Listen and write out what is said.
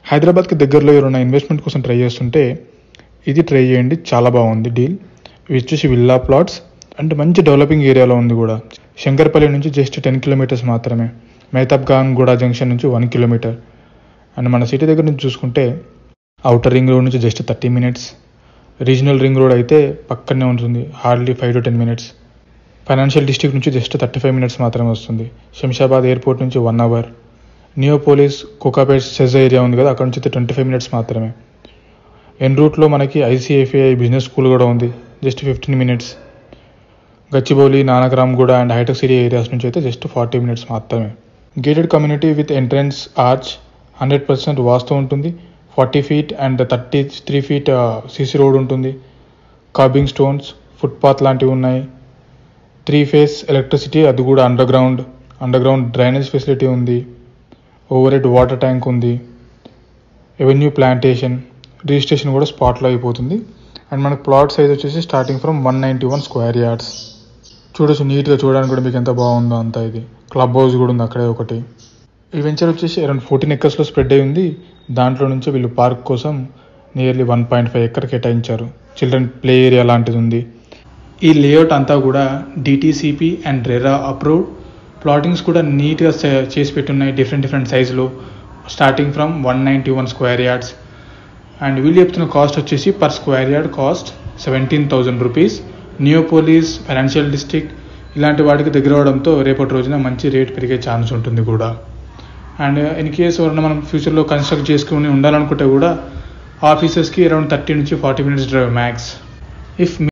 హైదరాబాద్కి దగ్గరలో ఎవరైనా ఇన్వెస్ట్మెంట్ కోసం ట్రై చేస్తుంటే ఇది ట్రై చేయండి చాలా బాగుంది డీల్ ఇవి వచ్చేసి విల్లా ప్లాట్స్ అండ్ మంచి డెవలపింగ్ ఏరియాలో ఉంది కూడా శంకర్పల్లి నుంచి జస్ట్ టెన్ కిలోమీటర్స్ మాత్రమే మేతాబ్ ఖాన్ గూడ జంక్షన్ నుంచి వన్ కిలోమీటర్ అండ్ మన సిటీ దగ్గర నుంచి చూసుకుంటే అవుటర్ రింగ్ రోడ్ నుంచి just thirty minutes regional ring road అయితే పక్కనే ఉంటుంది hardly five to ten minutes financial district నుంచి జస్ట్ థర్టీ ఫైవ్ మినిట్స్ మాత్రమే వస్తుంది శంషాబాద్ ఎయిర్పోర్ట్ నుంచి one hour Neopolis Kokapet SEZ area ఉంది కదా అక్కడ నుంచి ట్వంటీ ఫైవ్ మినిట్స్ మాత్రమే ఎన్ రూట్లో మనకి ఐసిఐఫిఐ బిజినెస్ స్కూల్ కూడా ఉంది just fifteen minutes Gachibowli Nanakram కూడా అండ్ హైటెక్ సిటీ ఏరియాస్ నుంచి అయితే జస్ట్ ఫార్టీ మినిట్స్ మాత్రమే gated community with entrance arch hundred percent vastu ఉంటుంది forty feet and thirty three feet CC road ఉంటుంది కార్బింగ్ స్టోన్స్ ఫుట్పాత్ లాంటివి ఉన్నాయి త్రీ ఫేస్ ఎలక్ట్రిసిటీ అది కూడా underground underground drainage facility ఉంది ఓవర్ హెడ్ వాటర్ ట్యాంక్ ఉంది avenue plantation registration కూడా స్పాట్లో అయిపోతుంది అండ్ మనకు ప్లాట్ సైజ్ వచ్చేసి starting from one ninety one square yards చూడొచ్చు నీట్గా చూడడానికి కూడా మీకు ఎంత బాగుందో అంతా ఇది క్లబ్ హౌస్ కూడా ఉంది అక్కడే ఒకటి ఈ వెంచర్ వచ్చేసి అరౌండ్ ఫోర్టీన్ ఎకర్స్లో స్ప్రెడ్ అయి ఉంది దాంట్లో నుంచి వీళ్ళు పార్క్ కోసం nearly one point five acre కేటాయించారు చిల్డ్రన్ ప్లే ఏరియా లాంటిది ఉంది ఈ లేఅవుట్ అంతా కూడా DTCP and RERA approve plottings కూడా నీట్గా చేసి పెట్టున్నాయి డిఫరెంట్ డిఫరెంట్ సైజులో starting from one ninety one square yards and వీళ్ళు చెప్తున్న కాస్ట్ వచ్చేసి per square yard cost seventeen thousand rupees Neopolis financial district ఇలాంటి వాటికి దగ్గర అవడంతో రేపటి రోజున మంచి రేట్ పెరిగే ఛాన్స్ ఉంటుంది కూడా అండ్ ఇన్ కేస్ ఎవరైనా మనం ఫ్యూచర్లో కన్స్ట్రక్ట్ చేసుకుని ఉండాలనుకుంటే కూడా ఆఫీసెస్కి అరౌండ్ థర్టీ నుంచి forty minutes drive max if